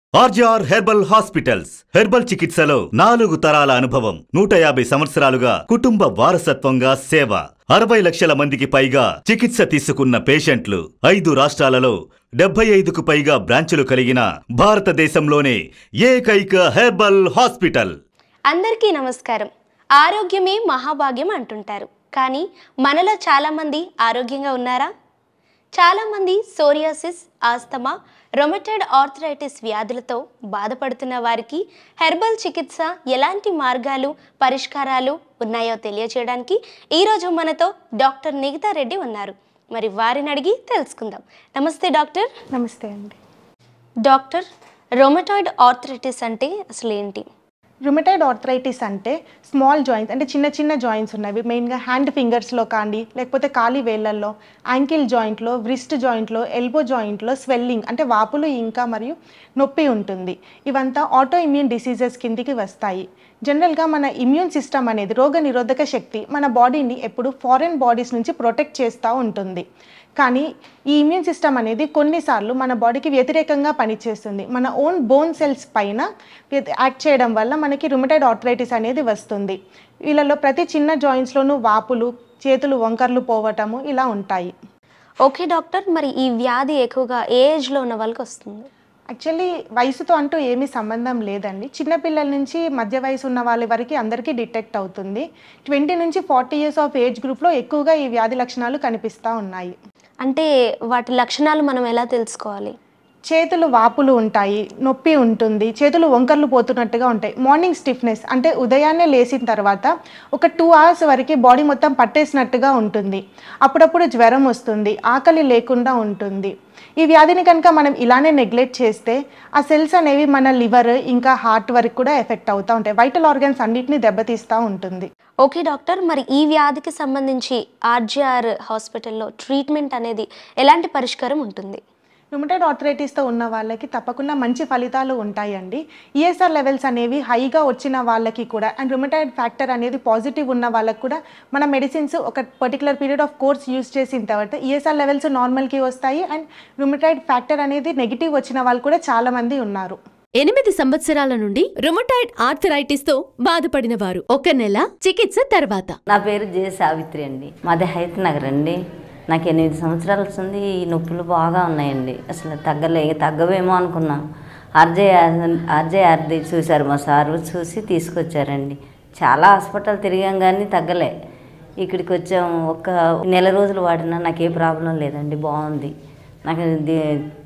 RGR herbal hospitals herbal చికిత్సలో నాలుగు తరాల అనుభవం నూట యాభై సంవత్సరాలుగా కుటుంబ వారసత్వంగా సేవ అరవై లక్షల మందికి పైగా చికిత్స తీసుకున్న పేషెంట్లు ఐదు రాష్ట్రాలలో డెబ్బై ఐదుకు పైగా బ్రాంచులు కలిగిన భారతదేశంలోనే ఏకైక హెర్బల్ హాస్పిటల్ అందరికీ నమస్కారం ఆరోగ్యమే మహాభాగ్యం అంటుంటారు కానీ మనలో చాలామంది ఆరోగ్యంగా ఉన్నారా చాలామంది సోరియాసిస్ ఆస్తమా రొమటైడ్ ఆర్థరైటిస్ వ్యాధులతో బాధపడుతున్న వారికి హెర్బల్ చికిత్స ఎలాంటి మార్గాలు పరిష్కారాలు ఉన్నాయో తెలియజేయడానికి ఈరోజు మనతో డాక్టర్ నిగితా రెడ్డి ఉన్నారు మరి వారిని అడిగి తెలుసుకుందాం నమస్తే డాక్టర్ నమస్తే అండి డాక్టర్ రొమటాయిడ్ ఆర్థరైటిస్ అంటే అసలు ఏంటి రుమటైడ్ ఆర్థరైటిస్ అంటే స్మాల్ జాయింట్స్ అంటే చిన్న చిన్న జాయింట్స్ ఉన్నవి మెయిన్గా హ్యాండ్ ఫింగర్స్లో కానీ లేకపోతే కాలి వేళ్ళల్లో యాంకిల్ జాయింట్లో వ్రిస్ట్ జాయింట్లో ఎల్బో జాయింట్లో స్వెల్లింగ్ అంటే వాపులు ఇంకా మరియు నొప్పి ఉంటుంది ఇవంతా ఆటో ఇమ్యూన్ డిసీజెస్ కిందికి వస్తాయి జనరల్గా మన ఇమ్యూన్ సిస్టమ్ అనేది రోగ నిరోధక శక్తి మన బాడీని ఎప్పుడు ఫారెన్ బాడీస్ నుంచి ప్రొటెక్ట్ చేస్తూ ఉంటుంది కానీ ఈ ఇమ్యూన్ సిస్టమ్ అనేది కొన్నిసార్లు మన బాడీకి వ్యతిరేకంగా పనిచేస్తుంది మన ఓన్ బోన్ సెల్స్ పైన వ్యతి- యాక్ట్ చేయడం వల్ల మనకి రుమటైడ్ ఆర్థరైటిస్ అనేది వస్తుంది వీళ్ళలో ప్రతి చిన్న జాయింట్స్లోనూ వాపులు చేతులు వంకర్లు పోవటము ఇలా ఉంటాయి ఓకే డాక్టర్ మరి ఈ వ్యాధి ఎక్కువగా ఏ ఏజ్లో ఉన్న వాళ్ళకి వస్తుంది యాక్చువల్లీ వయసుతో అంటూ ఏమీ సంబంధం లేదండి చిన్నపిల్లల నుంచి మధ్య వయసు ఉన్న వాళ్ళ వరకు అందరికీ డిటెక్ట్ అవుతుంది ట్వంటీ నుంచి ఫార్టీ ఇయర్స్ ఆఫ్ ఏజ్ గ్రూప్లో ఎక్కువగా ఈ వ్యాధి లక్షణాలు కనిపిస్తూ ఉన్నాయి అంటే వాటి లక్షణాలు మనం ఎలా తెలుసుకోవాలి చేతులు వాపులు ఉంటాయి నొప్పి ఉంటుంది చేతులు వంకర్లు పోతున్నట్టుగా ఉంటాయి మార్నింగ్ స్టిఫ్నెస్ అంటే ఉదయాన్నే లేచిన తర్వాత ఒక టూ అవర్స్ వరకు బాడీ మొత్తం పట్టేసినట్టుగా ఉంటుంది అప్పుడప్పుడు జ్వరం వస్తుంది ఆకలి లేకుండా ఉంటుంది ఈ వ్యాధిని కనుక మనం ఇలానే నెగ్లెక్ట్ చేస్తే ఆ సెల్స్ అనేవి మన లివర్ ఇంకా హార్ట్ వరకు కూడా ఎఫెక్ట్ అవుతూ ఉంటాయి వైటల్ ఆర్గన్స్ అన్నిటిని దెబ్బతీస్తూ ఉంటుంది ఓకే డాక్టర్ మరి ఈ వ్యాధికి సంబంధించి ఆర్జీఆర్ హాస్పిటల్లో ట్రీట్మెంట్ అనేది ఎలాంటి పరిష్కారం ఉంటుంది రుమటైడ్ ఆర్థరైటిస్తో ఉన్న వాళ్ళకి తప్పకుండా మంచి ఫలితాలు ఉంటాయండి ఈఎస్ఆర్ లెవెల్స్ అనేవి హైగా వచ్చిన వాళ్ళకి కూడా అండ్ రుమటైడ్ ఫ్యాక్టర్ అనేది పాజిటివ్ ఉన్న వాళ్ళకి కూడా మన మెడిసిన్స్ ఒక particular period of course use చేసిన తర్వాత ఈఎస్ఆర్ లెవెల్స్ నార్మల్కి వస్తాయి అండ్ రుమటైడ్ ఫ్యాక్టర్ అనేది నెగిటివ్ వచ్చిన వాళ్ళు కూడా చాలామంది ఉన్నారు ఎనిమిది సంవత్సరాల నుండి రుమటాయిడ్ ఆర్థరైటిస్ తో బాధపడిన వారు ఒక నెల చికిత్స తర్వాత నా పేరు జే సావిత్రి అండి మాది హైత్ నగర్ అండి నాకు ఎనిమిది సంవత్సరాలు వస్తుంది ఈ నొప్పులు బాగా ఉన్నాయండి అసలు తగ్గలే తగ్గవేమో అనుకున్నా ఆర్జే ఆర్జే ఆర్ది చూశారు మా సారు చూసి తీసుకొచ్చారండి చాలా హాస్పిటల్ తిరిగాం కానీ తగ్గలే ఇక్కడికి వచ్చాం ఒక నెల రోజులు వాడినా నాకు ఏ ప్రాబ్లం లేదండి బాగుంది నాకు ఇది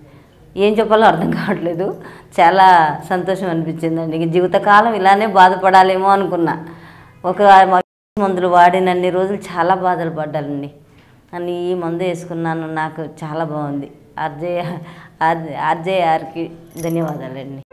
ఏం చెప్పాలో అర్థం కావట్లేదు చాలా సంతోషం అనిపించిందండి ఇంక జీవితకాలం ఇలానే బాధపడాలేమో అనుకున్నా ఒక మందులు వాడినన్ని రోజులు చాలా బాధలు పడ్డానండి అని ఈ మందు వేసుకున్నాను నాకు చాలా బాగుంది ఆర్జే ఆర్జే ఆర్జేఆర్కి ధన్యవాదాలండి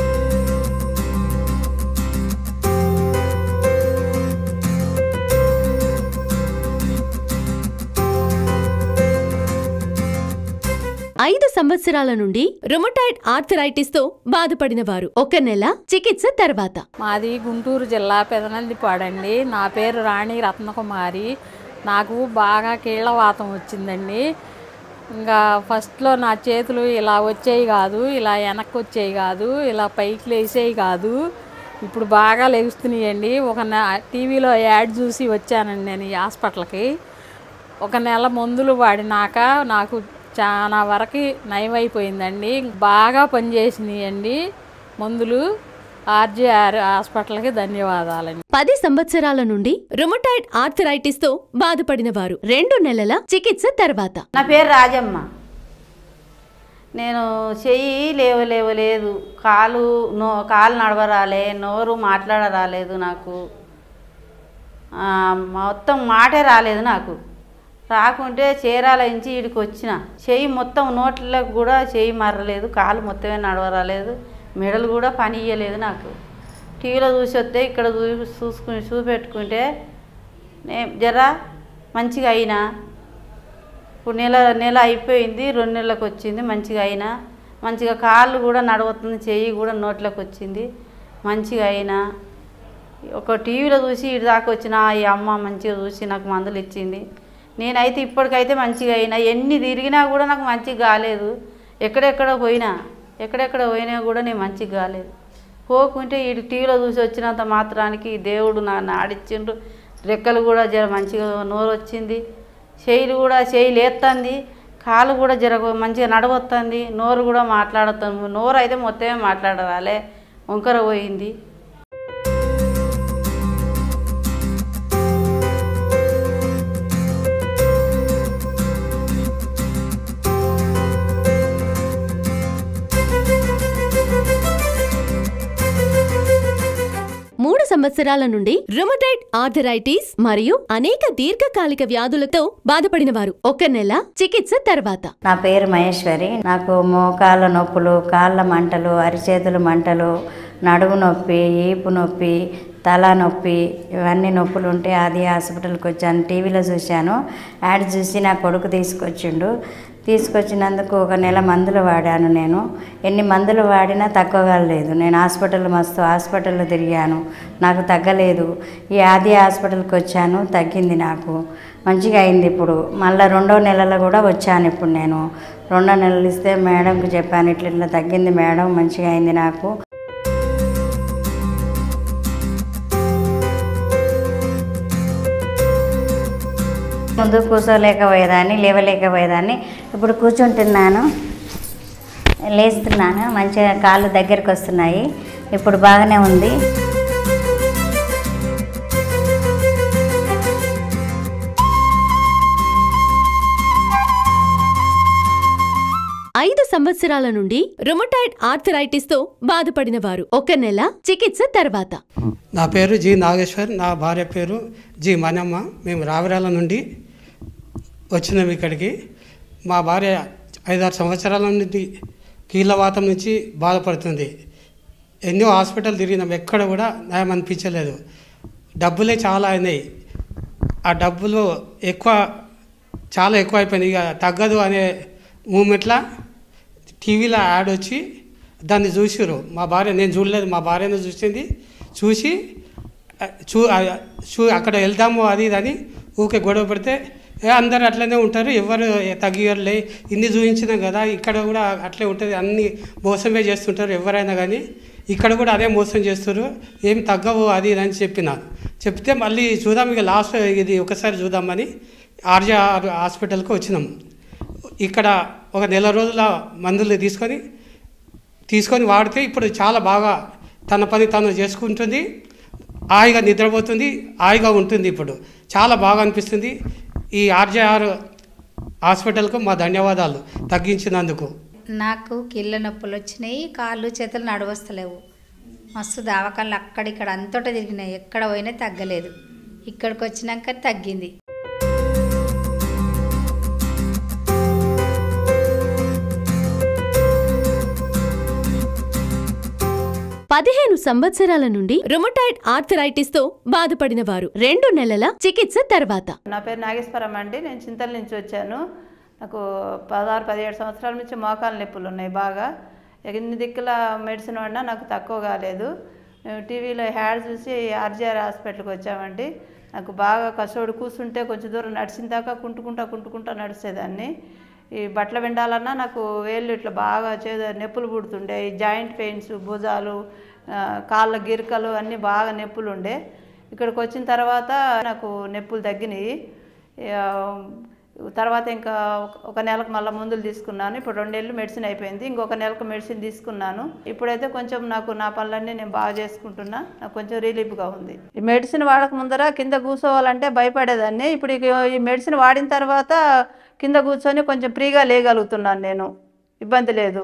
ఐదు సంవత్సరాల నుండి రుమటాయిడ్ ఆర్థరైటిస్ తో బాధపడిన వారు ఒక నెల చికిత్స తర్వాత మాది గుంటూరు జిల్లా పెదనందిపాడండి నా పేరు రాణి రత్నకుమారి నాకు బాగా కీళ్ళవాతం వచ్చిందండి ఇంకా ఫస్ట్లో నా చేతులు ఇలా వచ్చేవి కాదు ఇలా వెనక్కి వచ్చేవి కాదు ఇలా పైకి లేసేవి కాదు ఇప్పుడు బాగా లెగుస్తున్నాయండి ఒక నె టీవీలో యాడ్ చూసి వచ్చానండి నేను ఈ హాస్పిటల్కి ఒక నెల మందులు వాడినాక నాకు చాలా వరకు నయమైపోయిందండి బాగా పనిచేసినాయండి మందులు ఆర్జీఆర్ హాస్పిటల్కి ధన్యవాదాలండి పది సంవత్సరాల నుండి రుమటాయిడ్ ఆర్థరైటిస్ తో బాధపడిన వారు రెండు నెలల చికిత్స తర్వాత నా పేరు రాజమ్మ నేను చెయ్యి లేవ లేవలేదు కాలు నో కాలు నడవరాలే నోరు మాట్లాడరాలేదు నాకు ఆ, మొత్తం మాటే రాలేదు నాకు రాకుంటే చీరాల నుంచి ఈడికి వచ్చిన చెయ్యి మొత్తం నోట్లకు కూడా చెయ్యి మరలేదు కాలు మొత్తమే నడవరాలేదు మెడలు కూడా పని ఇయ్యలేదు నాకు టీవీలో చూసి వస్తే ఇక్కడ చూ చూసుకుని చూపెట్టుకుంటే నే జరా మంచిగా అయినా ఇప్పుడు నెల నెల అయిపోయింది రెండు నెలలకు వచ్చింది మంచిగా అయినా మంచిగా కాళ్ళు కూడా నడవతుంది చెయ్యి కూడా నోట్లోకి వచ్చింది మంచిగా అయినా ఒక టీవీలో చూసి ఇటు దాకా వచ్చిన ఈ అమ్మ మంచిగా చూసి నాకు మందులు ఇచ్చింది నేనైతే ఇప్పటికైతే మంచిగా అయినా ఎన్ని తిరిగినా కూడా నాకు మంచిగా కాలేదు ఎక్కడెక్కడ పోయినా ఎక్కడెక్కడ పోయినా కూడా నేను మంచిగా కాలేదు పోకుంటే ఈ టీవీలో చూసి వచ్చినంత మాత్రానికి దేవుడు నన్ను ఆడిచ్చిండు రెక్కలు కూడా జర మంచిగా నోరు వచ్చింది చేయిలు కూడా చేయిలు ఎత్తంది కాలు కూడా జర మంచిగా నడవస్తుంది నోరు కూడా మాట్లాడుతాను నోరు అయితే మొత్తమే మాట్లాడరాలే వంకర పోయింది మూడు సంవత్సరాల నుండి రుమటైడ్ ఆర్థరైటిస్ మరియు అనేక దీర్ఘకాలిక వ్యాధులతో బాధపడిన వారు ఒక నెల చికిత్స తర్వాత నా పేరు మహేశ్వరి నాకు మోకాళ్ళ నొప్పులు కాళ్ళ మంటలు అరిచేతుల మంటలు నడుము నొప్పి ఈపు నొప్పి తల నొప్పి ఇవన్నీ నొప్పులు ఉంటే ఆది హాస్పిటల్కి వచ్చాను టీవీలో చూశాను యాడ్ చూసి నా కొడుకు తీసుకొచ్చిండు తీసుకొచ్చినందుకు ఒక నెల మందులు వాడాను నేను ఎన్ని మందులు వాడినా తక్కువగా లేదు నేను హాస్పిటల్ మస్తు హాస్పిటల్లో తిరిగాను నాకు తగ్గలేదు ఈ ఆది హాస్పిటల్కి వచ్చాను తగ్గింది నాకు మంచిగా అయింది ఇప్పుడు మళ్ళీ రెండో నెలలో కూడా వచ్చాను ఇప్పుడు నేను రెండో నెలలు ఇస్తే మేడంకి చెప్పాను ఇట్లా ఇట్లా తగ్గింది మేడం మంచిగా అయింది నాకు ముందు కూర్చోలేకపోయేదాన్ని లేవలేకపోయేదాన్ని ఇప్పుడు కూర్చుంటున్నాను లేస్తున్నాను మంచిగా కాళ్ళు దగ్గరికి వస్తున్నాయి ఇప్పుడు బాగానే ఉంది ఐదు సంవత్సరాల నుండి రుమటైడ్ ఆర్థరైటిస్ తో బాధపడిన వారు ఒక నెల చికిత్స తర్వాత నా పేరు జి నాగేశ్వర్ నా భార్య పేరు జి మనమ్మ మేము రావిరాల నుండి వచ్చినాం ఇక్కడికి మా భార్య ఐదారు సంవత్సరాల నుండి కీళ్ళవాతం నుంచి బాధపడుతుంది ఎన్నో హాస్పిటల్ తిరిగినాం ఎక్కడ కూడా నయం అనిపించలేదు డబ్బులే చాలా అయినాయి ఆ డబ్బులు ఎక్కువ చాలా ఎక్కువ అయిపోయింది ఇక తగ్గదు అనే మూమెంట్లో టీవీలో యాడ్ వచ్చి దాన్ని చూసిర్రు మా భార్య నేను చూడలేదు మా భార్యను చూసింది చూసి ఆ, చూ ఆ, చూ అక్కడ వెళ్దాము అది ఇది అని ఊకే గొడవ పెడితే ఏ అందరు అట్లనే ఉంటారు ఎవరు తగ్గియర్లే ఇన్ని చూపించినాం కదా ఇక్కడ కూడా అట్లే ఉంటుంది అన్ని మోసమే చేస్తుంటారు ఎవరైనా కానీ ఇక్కడ కూడా అదే మోసం చేస్తారు ఏం తగ్గవు అది ఇది అని చెప్పిన చెప్తే మళ్ళీ చూద్దాం ఇక లాస్ట్ ఇది ఒకసారి చూద్దామని ఆర్జే హాస్పిటల్కి వచ్చినాం ఇక్కడ ఒక నెల రోజుల మందులు తీసుకొని తీసుకొని వాడితే ఇప్పుడు చాలా బాగా తన పని తను చేసుకుంటుంది హాయిగా నిద్రపోతుంది హాయిగా ఉంటుంది ఇప్పుడు చాలా బాగా అనిపిస్తుంది ఈ ఆర్జేఆర్ హాస్పిటల్కు మా ధన్యవాదాలు తగ్గించినందుకు నాకు కీళ్ళ నొప్పులు వచ్చినాయి కాళ్ళు చేతులు నడవస్తలేవు మస్తు దావకాళ్ళు అక్కడిక్కడ అంతటా తిరిగినాయి ఎక్కడ పోయినా తగ్గలేదు ఇక్కడికి వచ్చినాక తగ్గింది పదిహేను సంవత్సరాల నుండి రుమటైడ్ ఆర్థరైటిస్ తో బాధపడిన వారు రెండు నెలల చికిత్స తర్వాత నా పేరు నాగేశ్వరం అండి నేను చింతల నుంచి వచ్చాను నాకు పదహారు పదిహేడు సంవత్సరాల నుంచి మోకాలు నొప్పులు ఉన్నాయి బాగా ఎన్ని దిక్కుల మెడిసిన్ వాడినా నాకు తక్కువ కాలేదు మేము టీవీలో హ్యాడ్ చూసి ఆర్జీఆర్ హాస్పిటల్కి వచ్చామండి నాకు బాగా కసోడు కూర్చుంటే కొంచెం దూరం నడిచిన దాకా కుంటుకుంటా కుంటుకుంటా నడిచేదాన్ని ఈ బట్టలు వెండాలన్నా నాకు వేళ్ళు ఇట్లా బాగా చేద నొప్పులు పుడుతుండే ఈ జాయింట్ పెయిన్స్ భుజాలు ఆ, కాళ్ళ గిరికలు అన్నీ బాగా నొప్పులు ఉండే ఇక్కడికి వచ్చిన తర్వాత నాకు నొప్పులు తగ్గినాయి ఇక తర్వాత ఇంకా ఒక- ఒక నెలకు మళ్ళీ మందులు తీసుకున్నాను ఇప్పుడు రెండేళ్ళు మెడిసిన్ అయిపోయింది ఇంకొక నెలకు మెడిసిన్ తీసుకున్నాను ఇప్పుడైతే కొంచెం నాకు నా పనులన్నీ నేను బాగా చేసుకుంటున్నా నాకు కొంచెం రిలీఫ్గా ఉంది ఈ మెడిసిన్ వాడక ముందర కింద కూర్చోవాలంటే భయపడేదాన్ని ఇప్పుడు ఇక ఈ మెడిసిన్ వాడిన తర్వాత కింద కూర్చొని కొంచెం ఫ్రీగా లేగలుగుతున్నాను నేను ఇబ్బంది లేదు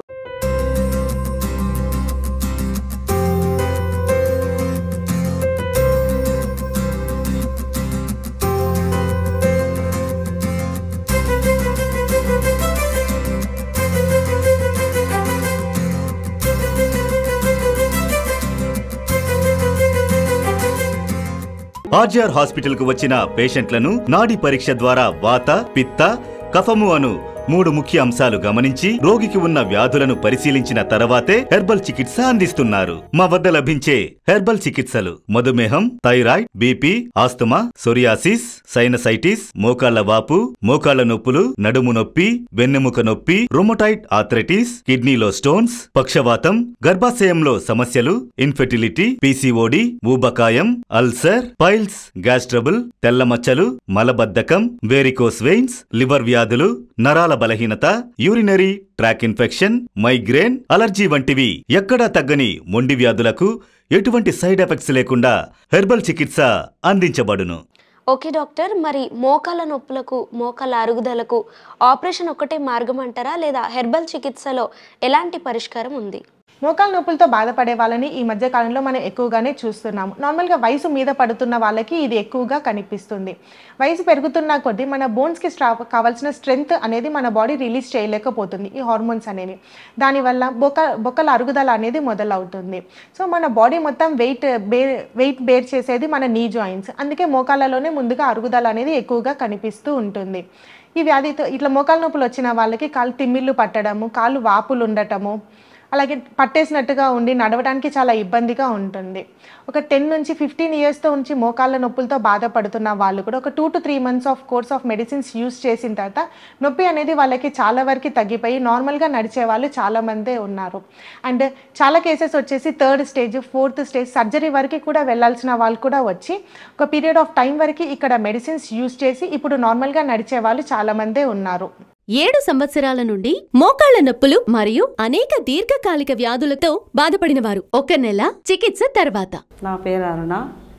ఆర్జీఆర్ హాస్పిటల్ కు వచ్చిన పేషెంట్లను నాడి పరీక్ష ద్వారా వాత పిత్త కఫము అను మూడు ముఖ్య అంశాలు గమనించి రోగికి ఉన్న వ్యాధులను పరిశీలించిన తర్వాతే హెర్బల్ చికిత్స అందిస్తున్నారు మా వద్ద లభించే హెర్బల్ చికిత్సలు మధుమేహం thyroid BP asthma psoriasis sinusitis మోకాళ్ల వాపు మోకాళ్ల నొప్పులు నడుము నొప్పి వెన్నెముక నొప్పి రొమొటైడ్ ఆథరైటిస్ కిడ్నీలో స్టోన్స్ పక్షవాతం గర్భాశయంలో సమస్యలు ఇన్ఫెర్టిలిటీ పీసీఓడి ఊబకాయం అల్సర్ పైల్స్ గ్యాస్ ట్రబుల్ తెల్ల మచ్చలు మలబద్ధకం వేరికోస్ వెయిన్స్ లివర్ వ్యాధులు నరాల బలహీనత urinary tract infection migraine allergy వంటివి ఎక్కడా తగ్గని మొండి వ్యాధులకు ఎటువంటి సైడ్ ఎఫెక్ట్స్ లేకుండా హెర్బల్ చికిత్స అందించబడును ఓకే డాక్టర్ మరి మోకాల నొప్పులకు మోకాల అరుగుదలకు ఆపరేషన్ ఒక్కటే మార్గం అంటారా లేదా హెర్బల్ చికిత్సలో ఎలాంటి పరిష్కారం ఉంది మోకాల నొప్పులతో బాధపడే వాళ్ళని ఈ మధ్య కాలంలో మనం ఎక్కువగానే చూస్తున్నాము నార్మల్గా వయసు మీద పడుతున్న వాళ్ళకి ఇది ఎక్కువగా కనిపిస్తుంది వయసు పెరుగుతున్న కొద్దీ మన బోన్స్కి స్ట్రా కావాల్సిన స్ట్రెంగ్త్ అనేది మన బాడీ రిలీజ్ చేయలేకపోతుంది ఈ హార్మోన్స్ అనేవి దానివల్ల బొక్క బొక్కల అరుగుదల అనేది మొదలవుతుంది సో మన బాడీ మొత్తం వెయిట్ బేర్ వెయిట్ బేర్ చేసేది మన నీ జాయింట్స్ అందుకే మోకాళ్ళలోనే ముందుగా అరుగుదల అనేది ఎక్కువగా కనిపిస్తూ ఉంటుంది ఈ వ్యాధితో ఇట్లా మోకాల నొప్పులు వచ్చిన వాళ్ళకి కాళ్ళు తిమ్మిళ్ళు పట్టడము కాళ్ళు వాపులు ఉండటము అలాగే పట్టేసినట్టుగా ఉండి నడవడానికి చాలా ఇబ్బందిగా ఉంటుంది ఒక టెన్ నుంచి ఫిఫ్టీన్ ఇయర్స్తో ఉంచి మోకాళ్ళ నొప్పులతో బాధపడుతున్న వాళ్ళు కూడా ఒక two to three months of course of medicines use చేసిన తర్వాత నొప్పి అనేది వాళ్ళకి చాలా వరకు తగ్గిపోయి నార్మల్గా నడిచే వాళ్ళు చాలా మందే ఉన్నారు అండ్ చాలా కేసెస్ వచ్చేసి third stage fourth stage surgery వరకు కూడా వెళ్ళాల్సిన వాళ్ళు కూడా వచ్చి ఒక పీరియడ్ ఆఫ్ టైం వరకు ఇక్కడ మెడిసిన్స్ యూస్ చేసి ఇప్పుడు నార్మల్గా నడిచే వాళ్ళు చాలా మందే ఉన్నారు ఏడు సంవత్సరాల నుండి మోకాళ్ల నొప్పులు మరియు అనేక దీర్ఘకాలిక వ్యాధులతో బాధపడిన వారు ఒక నెల చికిత్స తర్వాత నా పేరు అరుణ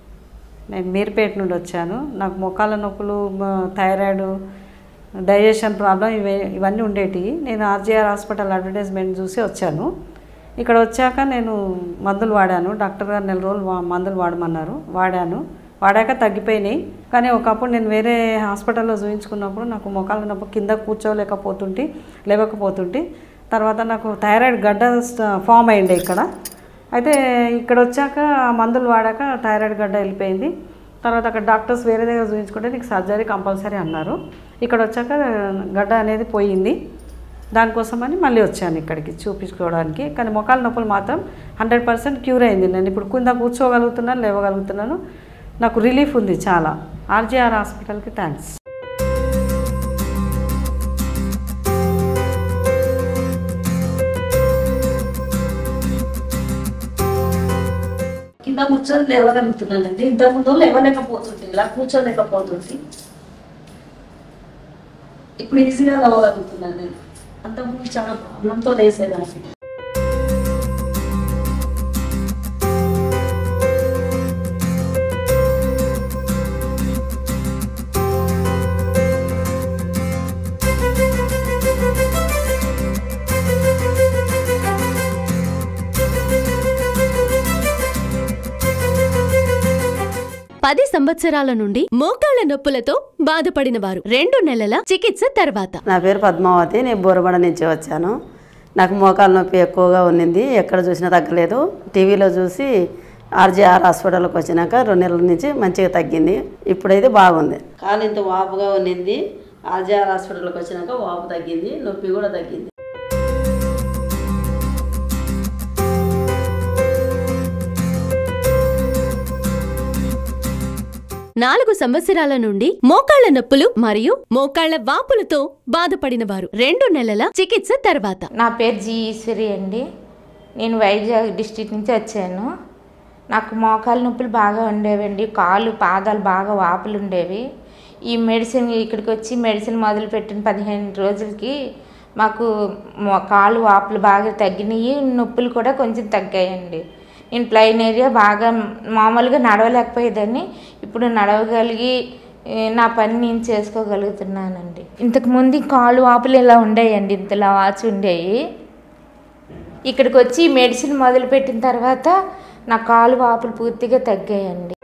నేను మీర్పేట నుండి వచ్చాను నాకు మొక్కాల నొప్పులు మ- థైరాయిడ్ డైజెషన్ ప్రాబ్లం ఇవే ఇవన్నీ ఉండేటివి నేను ఆర్జీఆర్ హాస్పిటల్ అడ్వర్టైజ్మెంట్ చూసి వచ్చాను ఇక్కడ వచ్చాక నేను మందులు వాడాను డాక్టర్ గారు నెల రోజులు వా- మందులు వాడమన్నారు వాడాను వాడాక తగ్గిపోయినాయి కానీ ఒకప్పుడు నేను వేరే హాస్పిటల్లో చూపించుకున్నప్పుడు నాకు మొక్కల నొప్పి కింద కూర్చోలేకపోతుంటే లేవకపోతుంటే తర్వాత నాకు థైరాయిడ్ గడ్డ స్ట- ఫామ్ అయిండే ఇక్కడ అయితే ఇక్కడ వచ్చాక ఆ మందులు వాడాక థైరాయిడ్ గడ్డ వెళ్ళిపోయింది తర్వాత అక్కడ డాక్టర్స్ వేరే దగ్గర చూపించుకుంటే నీకు సర్జరీ కంపల్సరీ అన్నారు ఇక్కడ వచ్చాక గడ్డ అనేది పోయింది దానికోసమని మళ్ళీ వచ్చాను ఇక్కడికి చూపించుకోవడానికి కానీ మొక్కల నొప్పులు మాత్రం హండ్రెడ్ పర్సెంట్ క్యూర్ అయింది నేను ఇప్పుడు కింద కూర్చోగలుగుతున్నాను లేవగలుగుతున్నాను నాకు రిలీఫ్ ఉంది చాలా ఆర్జీఆర్ హాస్పిటల్కి థ్యాంక్స్ కింద కూర్చొని లేవగలుగుతున్నానండి ఇంతకుముందు లేవలేకపోతుంది ఇలా కూర్చోలేకపోతుంది ఇప్పుడు ఈజీగా లేవగలుగుతున్నాను నేను అంతకుముందు చాలా ప్రాబ్లంతో లేసేదాన్ని పది సంవత్సరాల నుండి మోకాళ్ల నొప్పులతో బాధపడిన వారు రెండు నెలల చికిత్స తర్వాత నా పేరు పద్మావతి నేను బోరబండ నుంచి వచ్చాను నాకు మోకాల నొప్పి ఎక్కువగా ఉన్నింది ఎక్కడ చూసినా తగ్గలేదు టీవీలో చూసి ఆర్జీఆర్ హాస్పిటల్కి వచ్చినాక రెండు నెలల నుంచి మంచిగా తగ్గింది ఇప్పుడైతే బాగుంది కాలు ఇంత వాపుగా ఉన్నింది ఆర్జీఆర్ హాస్పిటల్కి వచ్చినాక వాపు తగ్గింది నొప్పి కూడా తగ్గింది నాలుగు సంవత్సరాల నుండి మోకాళ్ల నొప్పులు మరియు మోకాళ్ల వాపులతో బాధపడిన వారు రెండు నెలల చికిత్స తర్వాత నా పేరు జి ఈశ్వరి అండి నేను వైజాగ్ డిస్ట్రిక్ట్ నుంచి వచ్చాను నాకు మోకాలు నొప్పులు బాగా ఉండేవండి కాళ్ళు పాదాలు బాగా వాపులు ఉండేవి ఈ మెడిసిన్ ఇక్కడికి వచ్చి మెడిసిన్ మొదలుపెట్టిన పదిహేను రోజులకి మాకు మో- కాళ్ళు వాపులు బాగా తగ్గినాయి నొప్పులు కూడా కొంచెం తగ్గాయండి నేను ప్లైన్ ఏరియా బాగా మామూలుగా నడవలేకపోయేదాన్ని ఇప్పుడు నడవగలిగి ఏ, నా పని నేను చేసుకోగలుగుతున్నానండి ఇంతకు ముందు ఈ కాళ్ళు వాపులు ఇలా ఉండేయండి ఇంతలా వాచి ఉండేవి ఇక్కడికి వచ్చి మెడిసిన్ మొదలుపెట్టిన తర్వాత నా కాలు వాపులు పూర్తిగా తగ్గాయండి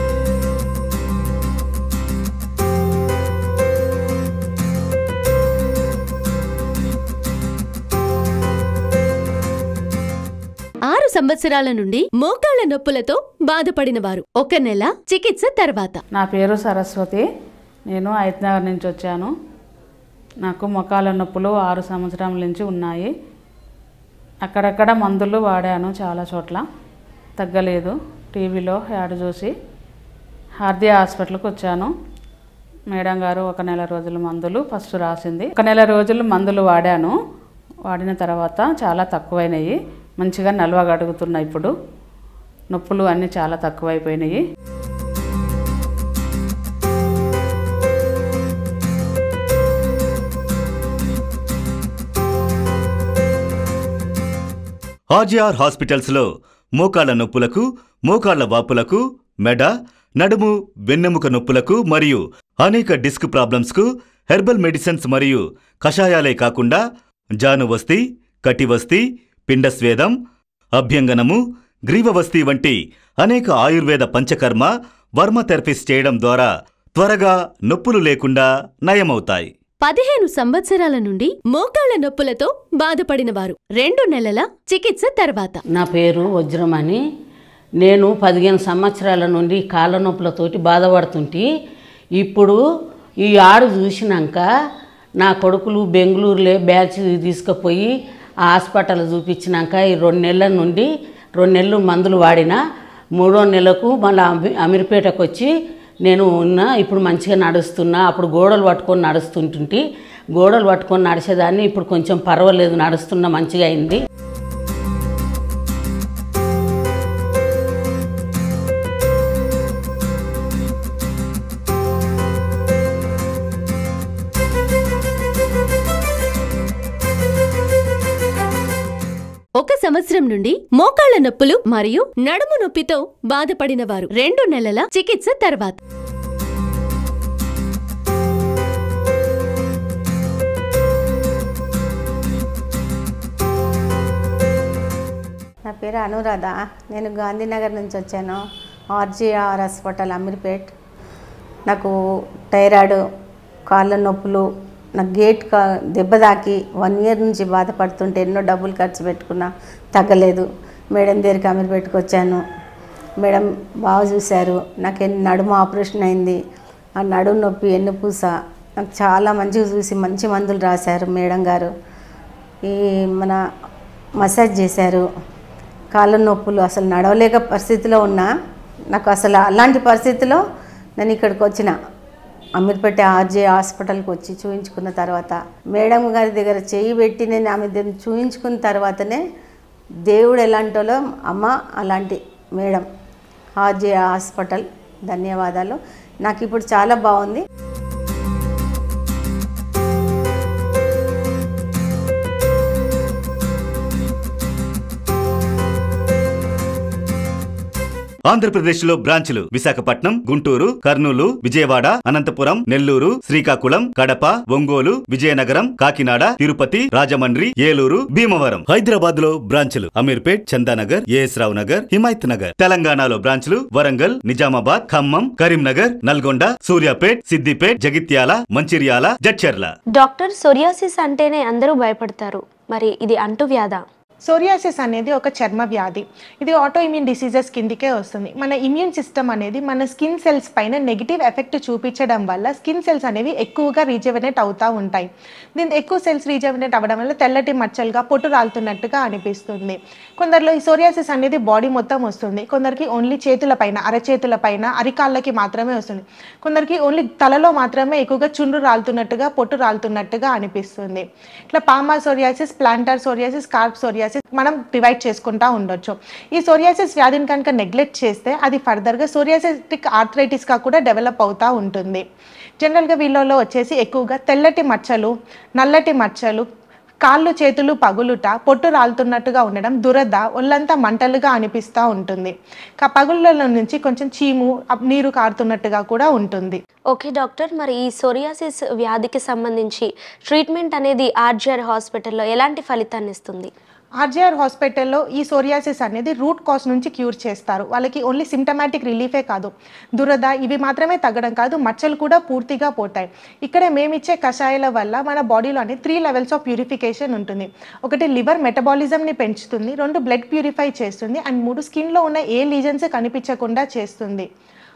ఆరు సంవత్సరాల నుండి మోకాళ్ల నొప్పులతో బాధపడిన వారు ఒక నెల చికిత్స తర్వాత నా పేరు సరస్వతి నేను హైత్నగర్ నుంచి వచ్చాను నాకు మొకాల నొప్పులు ఆరు సంవత్సరాల నుంచి ఉన్నాయి అక్కడక్కడ మందులు వాడాను చాలా చోట్ల తగ్గలేదు టీవీలో యాడ్ చూసి హార్దియా హాస్పిటల్కి వచ్చాను మేడం గారు ఒక నెల రోజుల మందులు ఫస్ట్ రాసింది ఒక నెల రోజులు మందులు వాడాను వాడిన తర్వాత చాలా తక్కువైనాయి మంచిగా నలవగడుగుతున్నాయి ఇప్పుడు నొప్పులు అన్నీ చాలా తక్కువైపోయినాయి ఆర్జీఆర్ హాస్పిటల్స్ లో మోకాళ్ల నొప్పులకు మోకాళ్ల వాపులకు మెడ నడుము వెన్నెముక నొప్పులకు మరియు అనేక డిస్క్ ప్రాబ్లమ్స్ కు హెర్బల్ మెడిసిన్స్ మరియు కషాయాలే కాకుండా జానువస్తి కటివస్తి పిండస్వేదం అభ్యంగనము గ్రీవవస్తి వంటి అనేక ఆయుర్వేద పంచకర్మ వర్మ థెరపీస్ చేయడం ద్వారా త్వరగా నొప్పులు లేకుండా నయమవుతాయి పదిహేను సంవత్సరాల నుండి మోకాళ్ల నొప్పులతో బాధపడినవారు రెండు నెలల చికిత్స తర్వాత నా పేరు వజ్రమణి నేను పదిహేను సంవత్సరాల నుండి కాళ్ళ నొప్పులతోటి బాధపడుతుంటే ఇప్పుడు ఈ ఆడు చూసినాక నా కొడుకులు బెంగళూరులే బ్యాచ్ తీసుకుపోయి ఆ హాస్పిటల్ చూపించినాక ఈ రెండు నెలల నుండి రెండు నెలలు మందులు వాడిన మూడో నెలకు మళ్ళీ అమి అమీర్పేటకు వచ్చి నేను ఉన్న ఇప్పుడు మంచిగా నడుస్తున్నా అప్పుడు గోడలు పట్టుకొని నడుస్తుంటుంటే గోడలు పట్టుకొని నడిచేదాన్ని ఇప్పుడు కొంచెం పర్వాలేదు నడుస్తున్నా మంచిగా అయింది ఒక సంవత్సరం నుండి మోకాళ్ల నొప్పులు మరియు నడుము నొప్పితో బాధపడినవారు రెండు నెలల చికిత్స తర్వాత నా పేరు అనురాధ నేను గాంధీనగర్ నుంచి వచ్చాను ఆర్జీఆర్ హాస్పిటల్ అమీర్పేట్ నాకు థైరాయిడ్ కాళ్ళ నొప్పులు నా గేట్ కా దెబ్బ తాకి వన్ ఇయర్ నుంచి బాధపడుతుంటే ఎన్నో డబ్బులు ఖర్చు పెట్టుకున్నా తగ్గలేదు మేడం దగ్గరికి అమీర్పేట్కి వచ్చాను మేడం బాగా చూశారు నాకు ఎన్ని నడుము ఆపరేషన్ అయింది ఆ నడుము నొప్పి ఎన్నుపూస నాకు చాలా మంచిగా చూసి మంచి మందులు రాశారు మేడం గారు ఈ మన మసాజ్ చేశారు కాళ్ళ నొప్పులు అసలు నడవలేక పరిస్థితిలో ఉన్నా నాకు అసలు అలాంటి పరిస్థితిలో నేను ఇక్కడికి వచ్చిన అమీర్పేట ఆర్జే హాస్పిటల్కి వచ్చి చూయించుకున్న తర్వాత మేడం గారి దగ్గర చేయి పెట్టి నేను ఆమె దగ్గర చూయించుకున్న తర్వాతనే దేవుడు ఎలాంటోలో అమ్మ అలాంటి మేడం ఆర్జే హాస్పిటల్ ధన్యవాదాలు నాకు ఇప్పుడు చాలా బాగుంది ఆంధ్రప్రదేశ్లో బ్రాంచ్లు విశాఖపట్నం గుంటూరు కర్నూలు విజయవాడ అనంతపురం నెల్లూరు శ్రీకాకుళం కడప ఒంగోలు విజయనగరం కాకినాడ తిరుపతి రాజమండ్రి ఏలూరు భీమవరం హైదరాబాద్ లో బ్రాంచ్లు అమీర్పేట్ చందానగర్ ఏఎస్ రావు నగర్ హిమాయత్ నగర్ తెలంగాణలో బ్రాంచ్లు వరంగల్ నిజామాబాద్ ఖమ్మం కరీంనగర్ నల్గొండ సూర్యాపేట్ సిద్దిపేట్ జగిత్యాల మంచిర్యాల జడ్చర్ల డాక్టర్ సోరియాసిస్ అంటేనే అందరూ భయపడతారు మరి ఇది అంటువ్యాధా సోరియాసిస్ అనేది ఒక చర్మ వ్యాధి ఇది ఆటో ఇమ్యూన్ డిసీజెస్ కిందికే వస్తుంది మన ఇమ్యూన్ సిస్టమ్ అనేది మన స్కిన్ సెల్స్ పైన నెగిటివ్ ఎఫెక్ట్ చూపించడం వల్ల స్కిన్ సెల్స్ అనేవి ఎక్కువగా రీజవనేట్ అవుతూ ఉంటాయి దీని ఎక్కువ సెల్స్ రీజవనేట్ అవ్వడం వల్ల తెల్లటి మచ్చలుగా పొట్టు రాలుతున్నట్టుగా అనిపిస్తుంది కొందరిలో ఈ సోరియాసిస్ అనేది బాడీ మొత్తం వస్తుంది కొందరికి ఓన్లీ చేతుల పైన అరచేతుల పైన అరికాళ్ళకి మాత్రమే వస్తుంది కొందరికి ఓన్లీ తలలో మాత్రమే ఎక్కువగా చుండ్రు రాలుతున్నట్టుగా పొట్టు రాలుతున్నట్టుగా అనిపిస్తుంది ఇట్లా పామా సోరియాసిస్ ప్లాంటర్ సోరియాసిస్ కార్ప్ సోరియాసిస్ మనం డివైడ్ చేసుకుంటా ఉండొచ్చు ఈ సోరియాసిస్ వ్యాధిని కనుక నెగ్లెక్ట్ చేస్తే అది ఫర్దర్గా సోరియాసిటిక్ ఆర్థరైటిస్గా కూడా డెవలప్ అవుతూ ఉంటుంది జనరల్గా వీళ్ళలో వచ్చేసి ఎక్కువగా తెల్లటి మచ్చలు నల్లటి మచ్చలు కాళ్ళు చేతులు పగులుట పొట్టు రాలుతున్నట్టుగా ఉండడం దురద ఒళ్ళంతా మంటలుగా అనిపిస్తూ ఉంటుంది కా పగుళ్ళలో నుంచి కొంచెం చీము అప్- నీరు కారుతున్నట్టుగా కూడా ఉంటుంది ఓకే డాక్టర్ మరి ఈ సోరియాసిస్ వ్యాధికి సంబంధించి ట్రీట్మెంట్ అనేది ఆర్జిఆర్ హాస్పిటల్లో ఎలాంటి ఫలితాన్ని ఇస్తుంది ఆర్జీఆర్ హాస్పిటల్లో ఈ సోరియాసిస్ అనేది రూట్ కాజ్ నుంచి క్యూర్ చేస్తారు వాళ్ళకి ఓన్లీ సిమ్టమాటిక్ రిలీఫే కాదు దురద ఇవి మాత్రమే తగ్గడం కాదు మచ్చలు కూడా పూర్తిగా పోతాయి ఇక్కడ మేమిచ్చే కషాయాల వల్ల మన బాడీలో అనేది త్రీ లెవెల్స్ ఆఫ్ ప్యూరిఫికేషన్ ఉంటుంది ఒకటి లివర్ మెటబాలిజంని పెంచుతుంది రెండు బ్లడ్ ప్యూరిఫై చేస్తుంది అండ్ మూడు స్కిన్లో ఉన్న ఏ లీజన్స్ కనిపించకుండా చేస్తుంది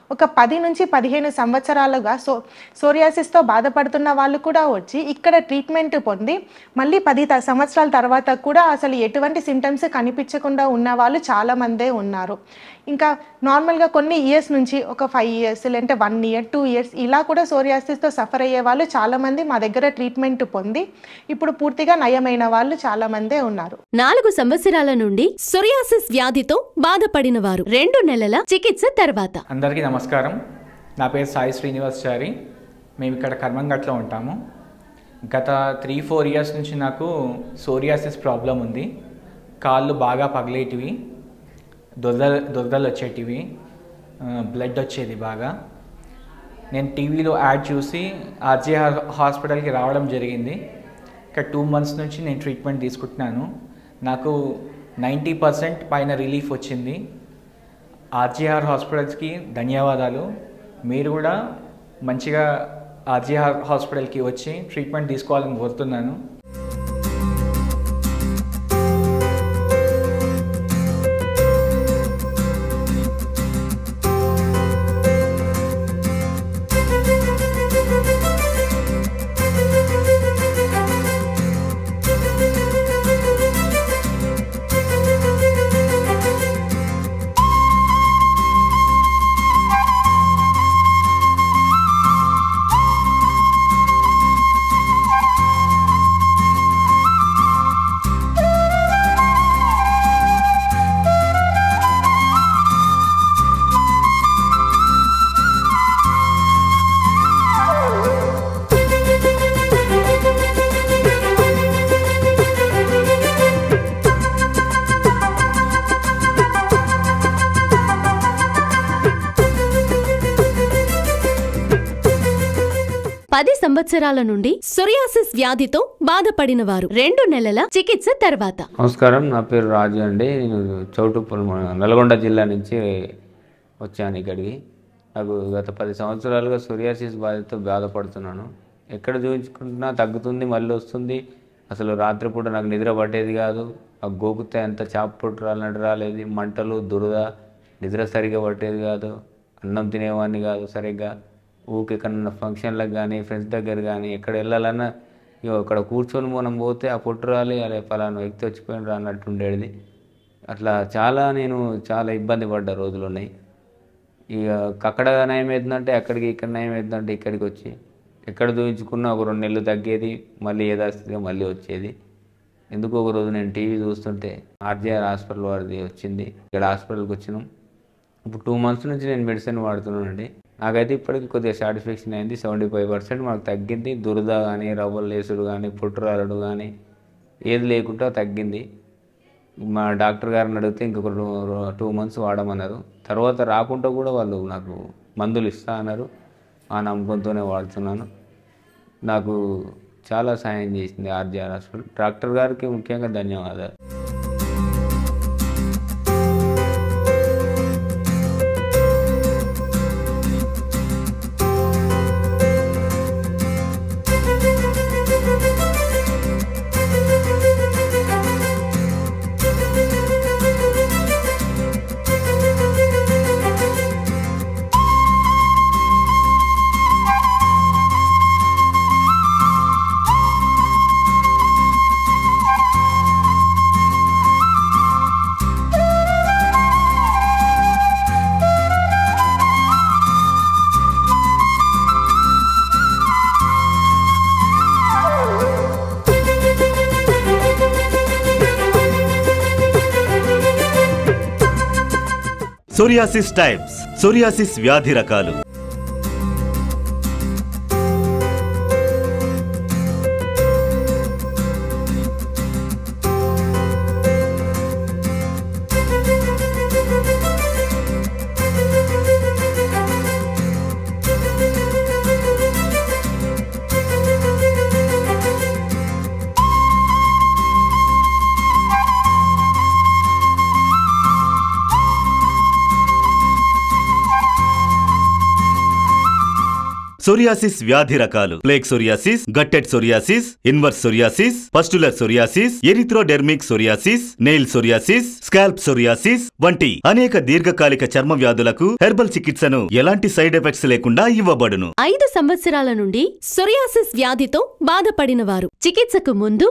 ఒక పది నుంచి పదిహేను సంవత్సరాలుగా సో సోరియాసిస్తో బాధపడుతున్న వాళ్ళు కూడా వచ్చి ఇక్కడ ట్రీట్మెంట్ పొంది మళ్ళీ పది త- సంవత్సరాల తర్వాత కూడా అసలు ఎటువంటి సిమ్టమ్స్ కనిపించకుండా ఉన్న వాళ్ళు చాలామందే ఉన్నారు ఇంకా నార్మల్గా కొన్ని ఇయర్స్ నుంచి ఒక ఫైవ్ ఇయర్స్ లేదంటే వన్ ఇయర్ టూ ఇయర్స్ ఇలా కూడా సోరియాసిస్తో సఫర్ అయ్యే వాళ్ళు చాలామంది మా దగ్గర ట్రీట్మెంట్ పొంది ఇప్పుడు పూర్తిగా నయమైన వాళ్ళు చాలామందే ఉన్నారు నాలుగు సంవత్సరాల నుండి సొరియాసిస్ వ్యాధితో బాధపడిన వారు రెండు నెలల చికిత్స తర్వాత అందరికీ నమస్కారం నా పేరు సాయి శ్రీనివాసాచారి మేము ఇక్కడ కర్మంగట్లో ఉంటాము గత త్రీ ఫోర్ ఇయర్స్ నుంచి నాకు సోరియాసిస్ ప్రాబ్లం ఉంది కాళ్ళు బాగా పగిలేటివి దురద దురదలు వచ్చేటివి బ్లడ్ వచ్చేది బాగా నేను టీవీలో యాడ్ చూసి ఆర్జే హాస్పిటల్కి రావడం జరిగింది ఇక్కడ టూ మంత్స్ నుంచి నేను ట్రీట్మెంట్ తీసుకుంటున్నాను నాకు నైంటీ పర్సెంట్ పైన రిలీఫ్ వచ్చింది ఆర్జీఆర్ హాస్పిటల్స్కి ధన్యవాదాలు మీరు కూడా మంచిగా ఆర్జీఆర్ హాస్పిటల్కి వచ్చి ట్రీట్మెంట్ తీసుకోవాలని కోరుతున్నాను పది సంవత్సరాల నుండి సొరియాసిస్ వ్యాధితో బాధపడిన వారు రెండు నెలల చికిత్స తర్వాత నమస్కారం నా పేరు రాజు అండి నేను చౌటుప్పల్ మన నల్గొండ జిల్లా నుంచి వచ్చాను ఇక్కడికి నాకు గత పది సంవత్సరాలుగా సోరియాసిస్ బాధతో బాధపడుతున్నాను ఎక్కడ చూపించుకుంటున్నా తగ్గుతుంది మళ్ళీ వస్తుంది అసలు రాత్రిపూట నాకు నిద్ర పట్టేది కాదు ఆ గోకుతే అంత చాప పొట్టు రాలినట్టు రాలేదు మంటలు దురద నిద్ర సరిగా పట్టేది కాదు అన్నం తినేవాడిని కాదు సరిగ్గా ఊకి ఎక్కడన్నా ఫంక్షన్లకు కానీ ఫ్రెండ్స్ దగ్గర కానీ ఎక్కడ వెళ్ళాలన్నా ఇగో అక్కడ కూర్చొని మనం పోతే ఆ పొట్టు రాలి అరే ఫలానా వ్యక్తి వచ్చిపోయిన అన్నట్టు ఉండేది అట్లా చాలా నేను చాలా ఇబ్బంది పడ్డ రోజులు ఉన్నాయి ఇక అక్కడ నయం అవుతుందంటే అక్కడికి ఇక్కడ నయం అవుతుందంటే ఇక్కడికి వచ్చి ఎక్కడ చూపించుకున్నా ఒక రెండు నెలలు తగ్గేది మళ్ళీ యథాస్థితిగా మళ్ళీ వచ్చేది ఎందుకు ఒక రోజు నేను టీవీ చూస్తుంటే ఆర్జీఆర్ హాస్పిటల్ వారిది వచ్చింది ఇక్కడ హాస్పిటల్కి వచ్చినాం ఇప్పుడు టూ మంత్స్ నుంచి నేను మెడిసిన్ వాడుతున్నానండి నాకైతే ఇప్పటికి కొద్దిగా సాటిస్ఫాక్షన్ అయింది సెవెంటీ ఫైవ్ పర్సెంట్ మనకు తగ్గింది దురద కానీ రవ్వలు లేసుడు కానీ పుట్టురాలడు కానీ ఏది లేకుండా తగ్గింది మా డాక్టర్ గారిని అడిగితే ఇంకొక టూ మంత్స్ వాడమన్నారు తర్వాత రాకుండా కూడా వాళ్ళు నాకు మందులు ఇస్తా అన్నారు ఆ నమ్మకంతోనే వాడుతున్నాను నాకు చాలా సాయం చేసింది ఆర్జీఆర్ హాస్పిటల్ డాక్టర్ గారికి ముఖ్యంగా ధన్యవాదాలు సోరియాసిస్ టైప్స్ సోరియాసిస్ వ్యాధి రకాలు సోరియాసిస్ వ్యాధి రకాలు plaque psoriasis guttate psoriasis inverse psoriasis pustular psoriasis erythrodermic psoriasis nail psoriasis scalp psoriasis వంటి అనేక దీర్ఘకాలిక చర్మ వ్యాధులకు హెర్బల్ చికిత్సను ఎలాంటి సైడ్ ఎఫెక్ట్స్ లేకుండా ఇవ్వబడును ఐదు సంవత్సరాల నుండి సొరియాసిస్ వ్యాధితో బాధపడిన వారు చికిత్సకు ముందు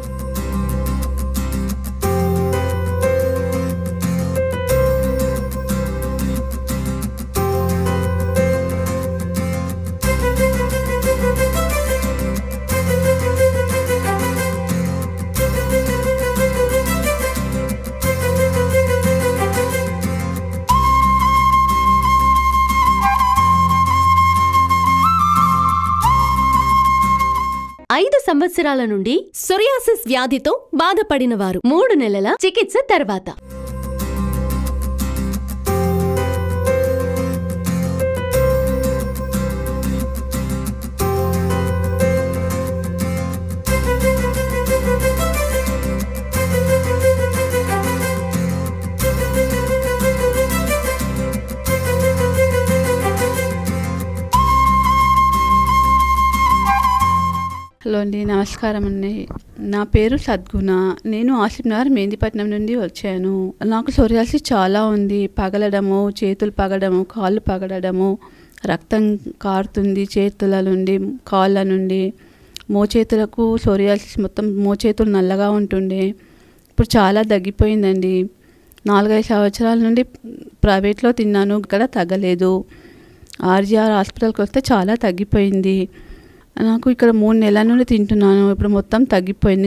ఐదు సంవత్సరాల నుండి సొరియాసిస్ వ్యాధితో బాధపడిన వారు మూడు నెలల చికిత్స తర్వాత హలో అండి నమస్కారం అండి నా పేరు సద్గుణ నేను ఆసిఫ్ నగర్ మెహందీపట్నం నుండి వచ్చాను నాకు సొరియాసిస్ చాలా ఉంది పగలడము చేతులు పగడము కాళ్ళు పగలడము రక్తం కారుతుంది చేతుల నుండి కాళ్ళ నుండి మోచేతులకు సొరియాసిస్ మొత్తం మోచేతులు నల్లగా ఉంటుండే ఇప్పుడు చాలా తగ్గిపోయిందండి నాలుగైదు సంవత్సరాల నుండి ప్రైవేట్లో తిన్నాను ఇక్కడ తగ్గలేదు ఆర్జీఆర్ హాస్పిటల్కి వస్తే చాలా తగ్గిపోయింది నాకు ఇక్కడ మూడు నెలల నుండి తింటున్నాను ఇప్పుడు మొత్తం తగ్గిపోయింది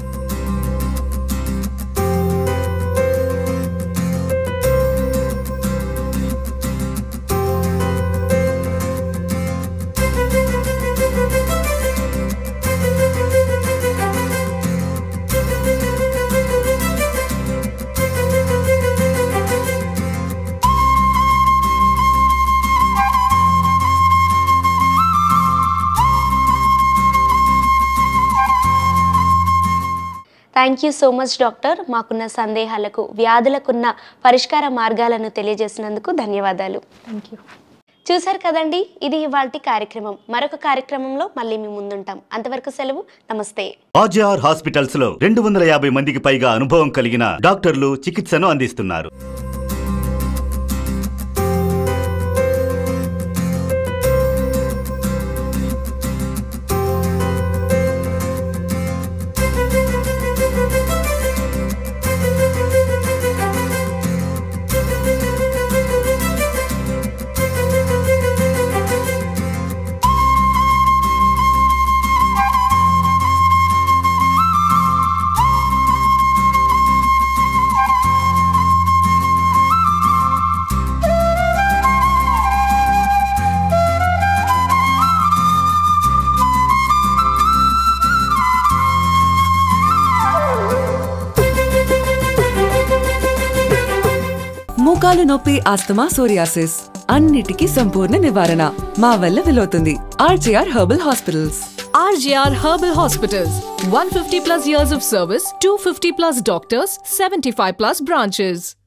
thank you so much doctor మాకున్న సందేహాలకు వ్యాధులకున్న పరిష్కార మార్గాలను తెలియజేసినందుకు ధన్యవాదాలు థ్యాంక్ యూ చూశారు కదండి ఇది ఇవాల్టి కార్యక్రమం మరొక కార్యక్రమంలో మళ్ళీ మీ ముందుంటాం అంతవరకు సెలవు నమస్తే ఆర్జీఆర్ హాస్పిటల్స్ లో రెండు వందల యాభై మందికి పైగా అనుభవం కలిగిన డాక్టర్లు చికిత్సను అందిస్తున్నారు మోకాలు నొప్పి ఆస్తమా సోరియాసిస్ అన్నిటికీ సంపూర్ణ నివారణ మా వల్ల విలవుతుంది RGR herbal hospitals RGR Herbal Hospitals. 150 plus years of service, 250 plus doctors, 75 plus branches.